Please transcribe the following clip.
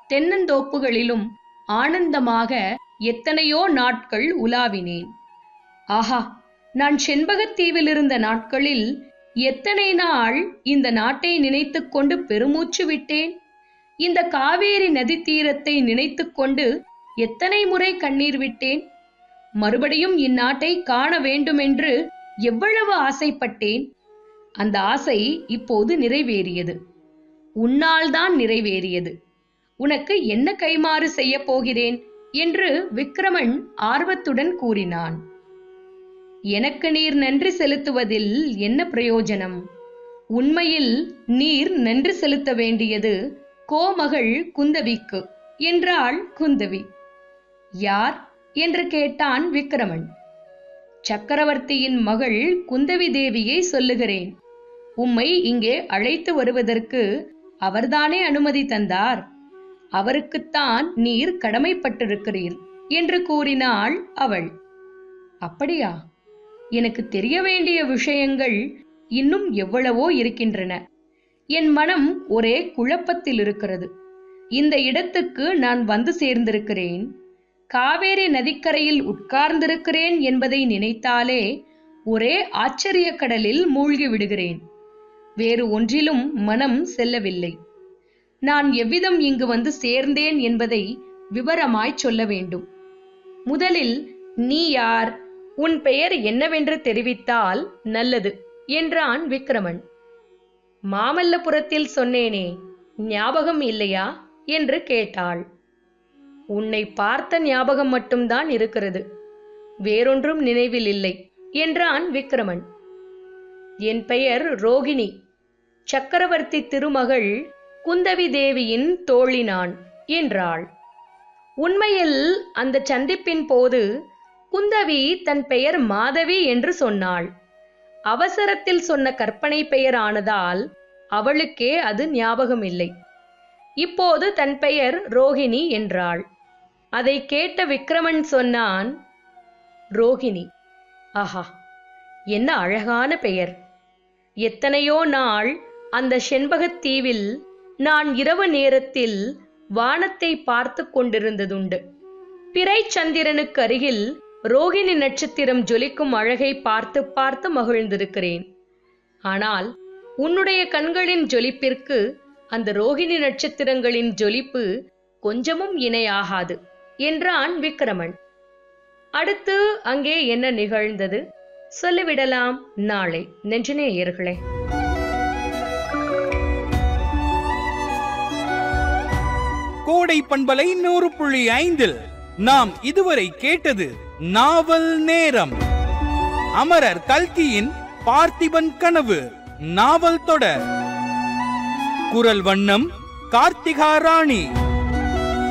தென்னந்தோப்புகளிலும் ஆனந்தமாக எத்தனையோ நாட்கள் உலாவினேன் ஆஹா நான் செண்பகத்தீவில் இருந்த நாட்களில் எத்தனை நாள் இந்த நாட்டை நினைத்துக் கொண்டு பெருமூச்சு விட்டேன் இந்த காவேரி நதி தீரத்தை நினைத்துக் கொண்டு எத்தனை முறை கண்ணீர் விட்டேன் மறுபடியும் இந்நாட்டை காண வேண்டுமென்று எவ்வளவு ஆசைப்பட்டேன் அந்த ஆசை இப்போது நிறைவேறியது உன்னால்தான் நிறைவேறியது உனக்கு என்ன கைமாறு செய்யப் போகிறேன் என்று விக்ரமன் ஆர்வத்துடன் கூறினான் எனக்கு நீர் நன்றி செலுத்துவதில் என்ன பிரயோஜனம் உண்மையில் நீர் நன்றி செலுத்த வேண்டியது கோமகள் குந்தவிக்கு என்றாள் குந்தவி யார் என்று கேட்டான் விக்ரமன் சக்கரவர்த்தியின் மகள் குந்தவி தேவியை சொல்லுகிறேன் உம்மை இங்கே அழைத்து வருவதற்கு அவர்தானே அனுமதி தந்தார் அவருக்குத்தான் நீர் கடமைப்பட்டிருக்கிறீர் என்று கூறினாள் அவள் அப்படியா எனக்கு தெரிய வேண்டிய விஷயங்கள் இன்னும் எவ்வளவோ இருக்கின்றன என் மனம் ஒரே குழப்பத்தில் இருக்கிறது இந்த இடத்துக்கு நான் வந்து சேர்ந்திருக்கிறேன் காவேரி நதிக்கரையில் உட்கார்ந்திருக்கிறேன் என்பதை நினைத்தாலே ஒரே ஆச்சரிய கடலில் மூழ்கி விடுகிறேன் வேறு ஒன்றிலும் மனம் செல்லவில்லை நான் எவ்விதம் இங்கு வந்து சேர்ந்தேன் என்பதை விவரமாய் சொல்ல வேண்டும் முதலில் நீ யார் உன் பெயர் என்னவென்று தெரிவித்தால் நல்லது என்றான் விக்ரமன் மாமல்லபுரத்தில் சொன்னேனே ஞாபகம் இல்லையா என்று கேட்டாள் உன்னை பார்த்த ஞாபகம் மட்டும்தான் இருக்கிறது வேறொன்றும் நினைவில் இல்லை என்றான் விக்ரமன் என் பெயர் ரோகிணி சக்கரவர்த்தி திருமகள் குந்தவி தேவியின் தோழினான் என்றாள் உண்மையில் அந்த சந்திப்பின் போது குந்தவி தன் பெயர் மாதவி என்று சொன்னாள் அவசரத்தில் சொன்ன கற்பனை பெயர் ஆனதால் அவளுக்கே அது ஞாபகம் இல்லை இப்போது தன் பெயர் ரோகிணி என்றாள் அதை கேட்ட விக்ரமன் சொன்னான் ரோகிணி ஆஹா என்ன அழகான பெயர் எத்தனையோ நாள் அந்த செண்பகத் தீவில் நான் இரவு நேரத்தில் வானத்தை பார்த்து கொண்டிருந்ததுண்டு பிறை சந்திரனுக்கு அருகில் ரோகிணி நட்சத்திரம் ஜொலிக்கும் அழகை பார்த்து பார்த்து மகிழ்ந்திருக்கிறேன் ஆனால் உன்னுடைய கண்களின் ஜொலிப்பிற்கு அந்த ரோகிணி நட்சத்திரங்களின் ஜொலிப்பு கொஞ்சமும் இணையாகாது என்றான் விக்ரமன் அடுத்து அங்கே என்ன நிகழ்ந்தது சொல்லிவிடலாம் நாளை நெஞ்சநேயர்களே கோடை பண்பலை நூறு புள்ளி ஐந்தில் நாம் இதுவரை கேட்டது நாவல் நேரம் அமரர் கல்கியின் பார்த்திபன் கனவு நாவல் தொடர் குரல் வண்ணம் கார்த்திகா ராணி